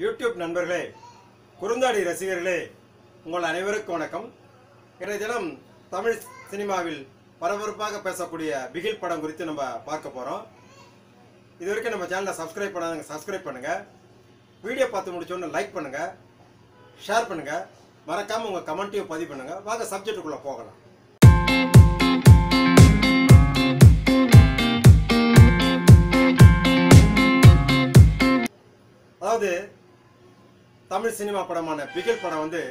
YouTube நண்பர்களே குறுந்தாடி ரசிகர்களே உங்கள் அனைவருக்கும் வணக்கம் இன்றைய தினம் தமிழ் சினிமாவில் பரபரப்பாக பேசக்கூடிய பிகில் படம் குறித்து நம்ம பார்க்க போகிறோம் இது வரைக்கும் நம்ம சேனலை சப்ஸ்கிரைப் பண்ணாதவங்க சப்ஸ்கிரைப் பண்ணுங்கள் வீடியோ பார்த்து முடிச்சோன்னு லைக் பண்ணுங்கள் ஷேர் பண்ணுங்கள் மறக்காமல் உங்கள் கமெண்ட்டையும் பதிவு பண்ணுங்கள் வாங்க சப்ஜெக்டுக்குள்ளே போகலாம் அதாவது தமிழ் சினிமா படமான பிகில் படம் வந்து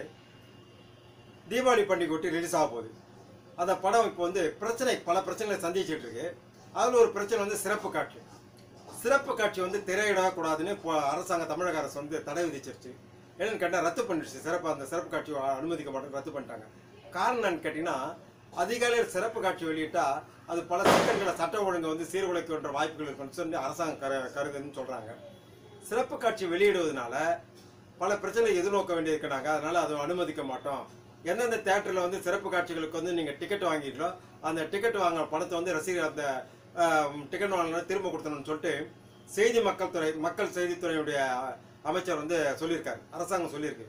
தீபாவளி பண்டிகை ஒட்டி ரிலீஸ் ஆக போகுது அந்த படம் இப்போ வந்து பிரச்சனை பல பிரச்சனைகளை சந்திச்சுட்டு இருக்கு அதில் ஒரு பிரச்சனை வந்து சிறப்பு காட்சி சிறப்பு காட்சி வந்து திரையிடக்கூடாதுன்னு இப்போ அரசாங்கம் தமிழக அரசு வந்து தடை விதிச்சிருச்சு என்னன்னு கேட்டால் ரத்து பண்ணிடுச்சு சிறப்பு அந்த சிறப்பு காட்சி அனுமதிக்க மாட்டேன் ரத்து பண்ணிட்டாங்க காரணம் என்னன்னு கேட்டிங்கன்னா அதிகாலையில் சிறப்பு காட்சி வெளியிட்டா அது பல சிக்கல்களை சட்ட ஒழுங்கு வந்து சீர்குலைக்கின்ற வாய்ப்புகள் இருக்குன்னு சொல்லி அரசாங்கம் கரு கருதுன்னு சொல்கிறாங்க சிறப்பு காட்சி வெளியிடுவதனால பல பிரச்சனை எதிர்நோக்க வேண்டியிருக்கிறாங்க அதனால அதை அனுமதிக்க மாட்டோம் எந்தெந்த தேட்டரில் வந்து சிறப்பு காட்சிகளுக்கு வந்து நீங்கள் டிக்கெட் வாங்கிட்டீங்களோ அந்த டிக்கெட் வாங்கின பணத்தை வந்து ரசிகர் அந்த டிக்கெட் வாங்கினா திரும்ப கொடுத்தணும்னு சொல்லிட்டு செய்தி மக்கள் துறை மக்கள் செய்தித்துறையுடைய அமைச்சர் வந்து சொல்லியிருக்காரு அரசாங்கம் சொல்லியிருக்கு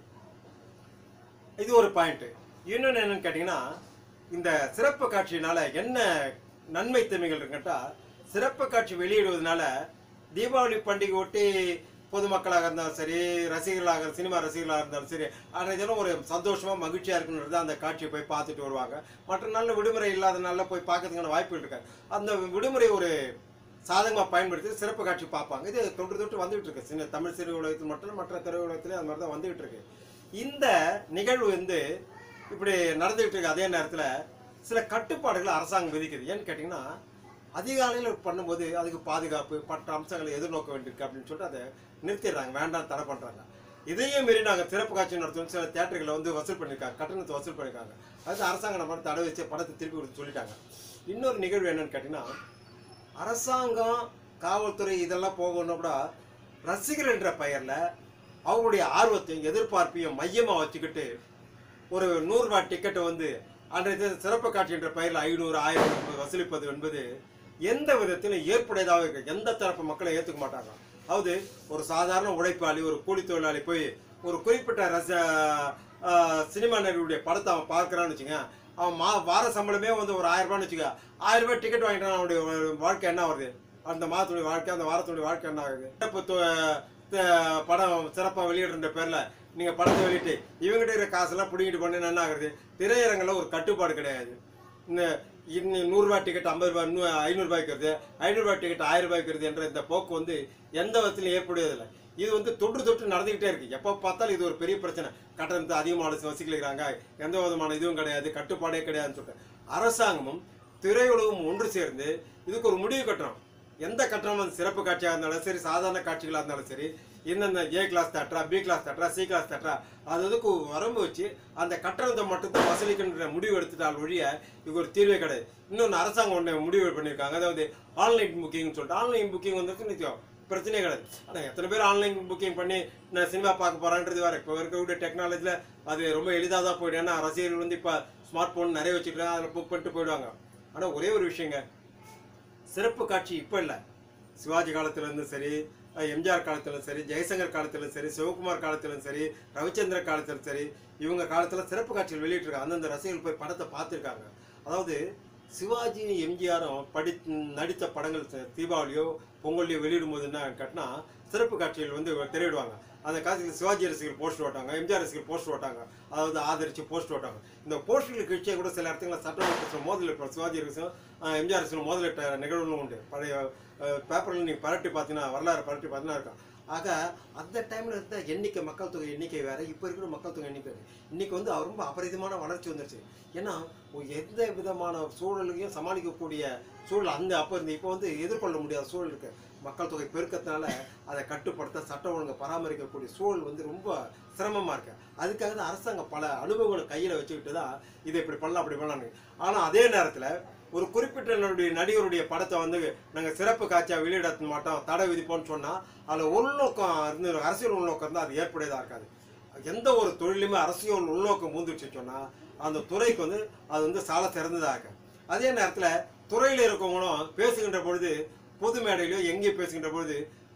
இது ஒரு பாயிண்ட் இன்னொன்று என்னன்னு கேட்டிங்கன்னா இந்த சிறப்பு காட்சியினால என்ன நன்மை தீமைகள் இருக்குட்டா சிறப்பு காட்சி வெளியிடுவதனால தீபாவளி பண்டிகை ஒட்டி பொதுமக்களாக இருந்தாலும் சரி ரசிகர்களாக சினிமா ரசிகர்களாக இருந்தாலும் சரி அன்றைய தினம் ஒரு சந்தோஷமாக மகிழ்ச்சியாக இருக்குன்றது அந்த காட்சியை போய் பார்த்துட்டு வருவாங்க மற்ற நாளில் விடுமுறை இல்லாத நாளில் போய் பார்க்கறதுக்கான வாய்ப்புகள் இருக்காது அந்த விடுமுறை ஒரு சாதகமாக பயன்படுத்தி சிறப்பு காட்சி பார்ப்பாங்க இது தொன்று தொட்டு வந்துகிட்டு இருக்கு சின்ன தமிழ் சிறு உலகத்தில் மட்டும் இல்ல, மற்ற திரையுலகத்திலே அந்த மாதிரி தான் வந்துகிட்டு இருக்கு இந்த நிகழ்வு வந்து இப்படி நடந்துகிட்டு இருக்கு அதே நேரத்தில் சில கட்டுப்பாடுகளை அரசாங்கம் விதிக்குது ஏன்னு கேட்டிங்கன்னா அதிகாலையில் பண்ணும்போது அதுக்கு பாதுகாப்பு மற்ற அம்சங்களை எதிர்நோக்க வேண்டியிருக்கு அப்படின்னு சொல்லிட்டு அதை நிறுத்திடுறாங்க வேண்டாம் தடை பண்ணுறாங்க இதையும் மீறி நாங்கள் சிறப்பு காட்சி நடத்தும் சில தேட்டர்களை வந்து வசூல் பண்ணியிருக்காங்க கட்டணத்தை வசூல் பண்ணியிருக்காங்க அது அரசாங்கம் நம்ம தடை வச்சு படத்தை திருப்பி கொடுத்து சொல்லிட்டாங்க இன்னொரு நிகழ்வு என்னன்னு கேட்டிங்கன்னா அரசாங்கம் காவல்துறை இதெல்லாம் போகணும் கூட ரசிகர் என்ற பெயரில் அவங்களுடைய ஆர்வத்தையும் எதிர்பார்ப்பையும் மையமாக வச்சுக்கிட்டு ஒரு நூறுரூவா டிக்கெட்டை வந்து அன்றைய தினம் சிறப்பு காட்சி என்ற பெயரில் ஐநூறு ஆயிரம் வசூலிப்பது என்பது எந்த விதத்திலும் ஏற்புடையதாக இருக்கு எந்த தரப்பு மக்களை ஏற்றுக்க மாட்டாங்க அதாவது ஒரு சாதாரண உழைப்பாளி ஒரு கூலி தொழிலாளி போய் ஒரு குறிப்பிட்ட ரச ஆஹ், சினிமா நடிகருடைய படத்தை அவன் பார்க்கறான்னு வச்சுங்க அவன் மா வார சம்பளமே வந்து ஒரு ஆயிரம் ரூபான்னு வச்சுக்க ஆயிரம் ரூபாய் டிக்கெட் வாங்கிட்டான் அவனுடைய வாழ்க்கை என்ன வருது அந்த மாதத்துடைய வாழ்க்கை அந்த வாரத்துடைய வாழ்க்கை என்ன ஆகுது இப்போ த- படம் சிறப்பாக வெளியிடுற பேரில் நீங்கள் படத்தை வெளியிட்டு இவங்ககிட்ட இருக்கிற காசெல்லாம் பிடிங்கிட்டு பண்ணி என்ன ஆகுறது திரையரங்கில் ஒரு கட்டுப்பாடு கிடையாது இந்த இன்னும் நூறுரூவா டிக்கெட் ஐம்பது ரூபாய் இன்னும் ஐநூறுரூபாய்க்கு வருது ஐநூறுரூவா டிக்கெட் ஆயிரம் ரூபாய்க்கு வருது என்ற இந்த போக்கு வந்து எந்த விதத்திலும் ஏற்படுவதில்லை இது வந்து தொன்று தொட்டு நடந்துக்கிட்டே இருக்கு எப்போ பார்த்தாலும் இது ஒரு பெரிய பிரச்சனை கட்டணத்தை அதிகமான வசிக்கிறாங்க எந்த விதமான இதுவும் கிடையாது கட்டுப்பாடே கிடையாதுன்னு சொல்லிட்டு அரசாங்கமும் திரையுலகமும் ஒன்று சேர்ந்து இதுக்கு ஒரு முடிவு கட்டணும் எந்த கட்டணம் வந்து சிறப்பு காட்சியாக இருந்தாலும் சரி சாதாரண காட்சிகளாக இருந்தாலும் சரி என்னென்ன ஏ கிளாஸ் தேட்டரா பி கிளாஸ் தேட்டரா சி கிளாஸ் தேட்டரா அது அதுக்கு ஒரு வரம்பு வச்சு அந்த கட்டணத்தை மட்டும்தான் வசூலிக்கின்ற முடிவு எடுத்துட்டால் ஒழிய இது ஒரு தீர்வே கிடையாது இன்னொன்று அரசாங்கம் ஒன்று முடிவு பண்ணியிருக்காங்க அதாவது ஆன்லைன் புக்கிங்னு சொல்லிட்டு ஆன்லைன் புக்கிங் வந்து நிச்சயம் பிரச்சனையே கிடையாது ஆனால் எத்தனை பேர் ஆன்லைன் புக்கிங் பண்ணி நான் சினிமா பார்க்க போகிறான்றது வேறு இப்போ இருக்கக்கூடிய டெக்னாலஜியில் அது ரொம்ப எளிதாக தான் போயிடும் ஏன்னா ரசிகர்கள் வந்து இப்போ ஸ்மார்ட் ஃபோன் நிறைய வச்சுக்கலாம் அதில் புக் பண்ணிட்டு போயிடுவாங்க ஆனால் ஒரே ஒரு விஷயங்க சிறப்பு காட்சி இப்போ இல்லை சிவாஜி காலத்துலேருந்து சரி அஹ் எம்ஜிஆர் காலத்திலும் சரி ஜெயசங்கர் காலத்திலும் சரி சிவகுமார் காலத்திலும் சரி ரவிச்சந்திர காலத்திலும் சரி இவங்க காலத்தில் சிறப்பு காட்சிகள் வெளியிட்டிருக்காங்க அந்தந்த ரசிகர்கள் போய் படத்தை பார்த்துருக்காங்க அதாவது சிவாஜி எம்ஜிஆரும் படி நடித்த படங்கள் ச- தீபாவளியோ பொங்கலையோ வெளியிடும்போது என்ன கட்டினா சிறப்பு காட்சிகள் வந்து திரையிடுவாங்க அந்த காலத்தில் சிவாஜி ரசிகர்கள் போஸ்ட் ஓட்டாங்க எம்ஜிஆர் ரசிகர்கள் போஸ்ட் ஓட்டாங்க அதாவது ஆதரித்து போஸ்ட் ஓட்டாங்க இந்த போஸ்டர்களுக்கு கீழே கூட சில இடத்துல சட்ட மோதல் ஏற்படும் சிவாஜி ரசிகம் எம்ஜிஆர் ரசிகம் மோதலிட்ட நிகழ்வுகளும் உண்டு பழைய பேப்பரில் நீங்கள் பரட்டி பார்த்தீங்கன்னா வரலாறு பரட்டி பார்த்தீங்கன்னா இருக்கும் ஆக அந்த டைமில் இருந்த எண்ணிக்கை மக்கள் தொகை எண்ணிக்கை வேற இப்போ இருக்கிற மக்கள் தொகை எண்ணிக்கை வேறு இன்னைக்கு வந்து அவர் ரொம்ப அபரிதமான வளர்ச்சி வந்துருச்சு ஏன்னா ஒரு எந்த விதமான சூழலையும் சமாளிக்கக்கூடிய சூழல் அந்த அப்போ இருந்து இப்போ வந்து எதிர்கொள்ள முடியாத சூழல் இருக்கு மக்கள் தொகை பெருக்கத்தினால அதை கட்டுப்படுத்த சட்ட ஒழுங்கை பராமரிக்கக்கூடிய சூழல் வந்து ரொம்ப சிரமமாக இருக்கு அதுக்காக தான் அரசாங்கம் பல அனுபவங்களை கையில் வச்சுக்கிட்டு தான் இதை இப்படி பண்ணலாம் அப்படி பண்ணலாம் ஆனால் அதே நேரத்தில் ஒரு குறிப்பிட்ட என்னுடைய நடிகருடைய படத்தை வந்து நாங்கள் சிறப்பு காட்சியாக வெளியிட மாட்டோம் தடை விதிப்போம்னு சொன்னால் அதில் உள்நோக்கம் இருந்து அரசியல் உள்நோக்கம் இருந்தால் அது ஏற்புடையதாக இருக்காது எந்த ஒரு தொழிலுமே அரசியல் உள்நோக்கம் மூந்துச்சு சொன்னால் அந்த துறைக்கு வந்து அது வந்து சால சிறந்ததாக இருக்கு அதே நேரத்தில் துறையில் இருக்கவங்களும் பேசுகின்ற பொழுது பொது மேடையிலோ எங்கேயும் பேசுகின்ற பொழுது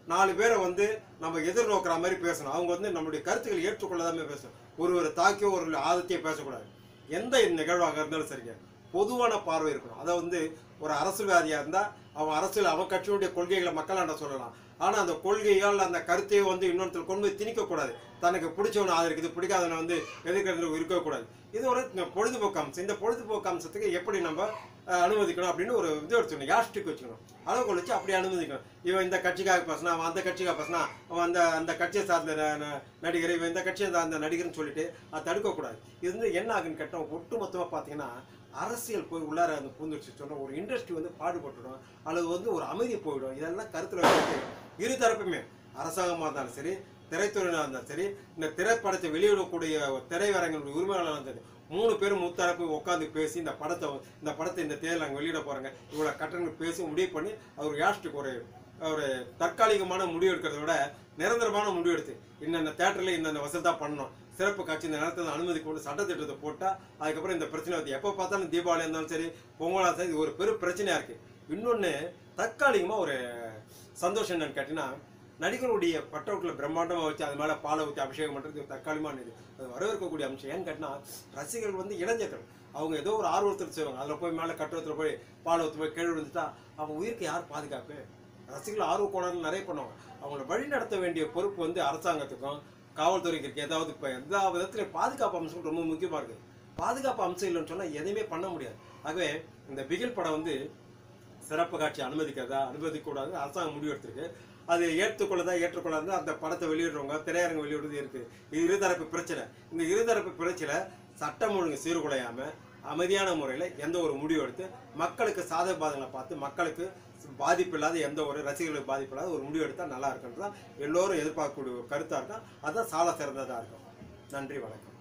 நாலு பேரை வந்து நம்ம எதிர்நோக்கிற மாதிரி பேசணும் அவங்க வந்து நம்மளுடைய கருத்துக்களை ஏற்றுக்கொள்ளதாமே பேசணும் ஒரு ஒரு தாக்கியோ ஒரு ஆதத்தையோ பேசக்கூடாது எந்த நிகழ்வாக இருந்தாலும் சரிங்க பொதுவான பார்வை இருக்கணும் அதை வந்து ஒரு அரசியல்வாதியாக இருந்தால் அவன் அரசியல் அவன் கட்சியினுடைய கொள்கைகளை மக்களாண்ட சொல்லலாம் ஆனால் அந்த கொள்கையால் அந்த கருத்தையோ வந்து இன்னொருத்தர் கொண்டு போய் திணிக்கக்கூடாது தனக்கு பிடிச்சவனை ஆதரிக்குது பிடிக்காதவனை வந்து எதிர்க்கிறது இருக்கக்கூடாது இது ஒரு பொழுதுபோக்கு அம்சம் இந்த பொழுதுபோக்கு அம்சத்துக்கு எப்படி நம்ம அஹ், அனுமதிக்கணும் அப்படின்னு ஒரு இது வச்சுக்கணும் யாஸ்டிக் வச்சுக்கணும் அளவுகோல் வச்சு அப்படி அனுமதிக்கணும் இவன் இந்த கட்சிக்காக பேசினா அவன் அந்த கட்சிக்காக பேசினா அவன் அந்த அந்த கட்சியை சார்ந்த ந- ந- நடிகர் இவன் இந்த கட்சியை சார்ந்த நடிகர்னு சொல்லிட்டு அதை தடுக்கக்கூடாது இது வந்து என்ன ஆகுன்னு கேட்டால் ஒட்டுமொத்தமாக பார்த்தீங்கன்னா அரசியல் போய் உள்ளார அந்த பூந்துருச்சு சொன்னால் ஒரு இண்டஸ்ட்ரி வந்து பாடுபட்டுடும் அல்லது வந்து ஒரு அமைதி போயிடும் இதெல்லாம் கருத்தில் வச்சுட்டு இரு தரப்புமே அரசாங்கமாக இருந்தாலும் சரி திரைத்துறையினாக இருந்தாலும் சரி இந்த திரைப்படத்தை வெளியிடக்கூடிய திரையரங்களுடைய உரிமையாளராக இருந்தாலும் சரி மூணு பேரும் முத்தரப்பு உட்காந்து பேசி இந்த படத்தை வந்து- இந்த படத்தை இந்த தேர்தல் நாங்கள் வெளியிட போகிறாங்க இவ்வளோ கட்டணங்கள் பேசி முடிவு பண்ணி அவர் யாஸ்ட்டுக்கு ஒரு ஒரு தற்காலிகமான முடிவு எடுக்கிறத விட நிரந்தரமான முடிவு எடுத்து இன்னென்ன தேட்டரில் இந்தந்த வசதி தான் பண்ணணும் சிறப்பு காட்சி இந்த நேரத்தில் அனுமதி கொண்டு சட்டத்திட்டத்தை போட்டால் அதுக்கப்புறம் இந்த பிரச்சனை வந்து எப்போ பார்த்தாலும் தீபாவளி இருந்தாலும் சரி பொங்கலாக இருந்தாலும் இது ஒரு பெரும் பிரச்சனையாக இருக்குது இன்னொன்று தற்காலிகமாக ஒரு சந்தோஷம் என்னன்னு கேட்டிங்கன்னா நடிகருடைய பட்டவுட்டில் பிரம்மாண்டமாக வச்சு அது மேலே பாலை ஊற்றி அபிஷேகம் பண்ணுறது ஒரு தற்காலிகமான இது அது வரவேற்கக்கூடிய அம்சம் ஏன்னு கேட்டினா ரசிகர்கள் வந்து இளைஞர்கள் அவங்க ஏதோ ஒரு ஆர்வத்தில் செய்வாங்க அதில் போய் மேலே கட்டுறத்தில் போய் பால் ஊற்றி போய் கீழே விழுந்துட்டா அவங்க உயிருக்கு யார் பாதுகாப்பு ரசிகர்கள் ஆர்வ கோளாறு நிறைய பண்ணுவாங்க அவங்கள வழி நடத்த வேண்டிய பொறுப்பு வந்து அரசாங்கத்துக்கும் காவல்துறைக்கு இருக்கு ஏதாவது இப்போ எல்லா விதத்துலையும் பாதுகாப்பு அம்சம் ரொம்ப முக்கியமாக இருக்குது பாதுகாப்பு அம்சம் இல்லைன்னு சொன்னால் எதையுமே பண்ண முடியாது ஆகவே இந்த பிகில் படம் வந்து சிறப்பு காட்சி அனுமதிக்கிறதா அனுமதிக்கக்கூடாது அரசாங்கம் முடிவு எடுத்திருக்கு அது ஏற்றுக்கொள்ளதா ஏற்றுக்கொள்ளாதா அந்த படத்தை வெளியிடுறவங்க திரையரங்கு வெளியிடுறது இருக்கு இது இருதரப்பு பிரச்சனை இந்த இருதரப்பு பிரச்சனை சட்டம் ஒழுங்கு சீர்குலையாம அமைதியான முறையில் எந்த ஒரு முடிவு எடுத்து மக்களுக்கு சாதக பாதங்களை பார்த்து மக்களுக்கு பாதிப்பு இல்லாத எந்த ஒரு ரசிகர்களுக்கு பாதிப்பு இல்லாத ஒரு முடிவு எடுத்தால் நல்லா இருக்குன்றது தான் எல்லோரும் எதிர்பார்க்கக்கூடிய ஒரு கருத்தாக இருக்கும் அதுதான் சால சிறந்ததாக இருக்கும் நன்றி வணக்கம்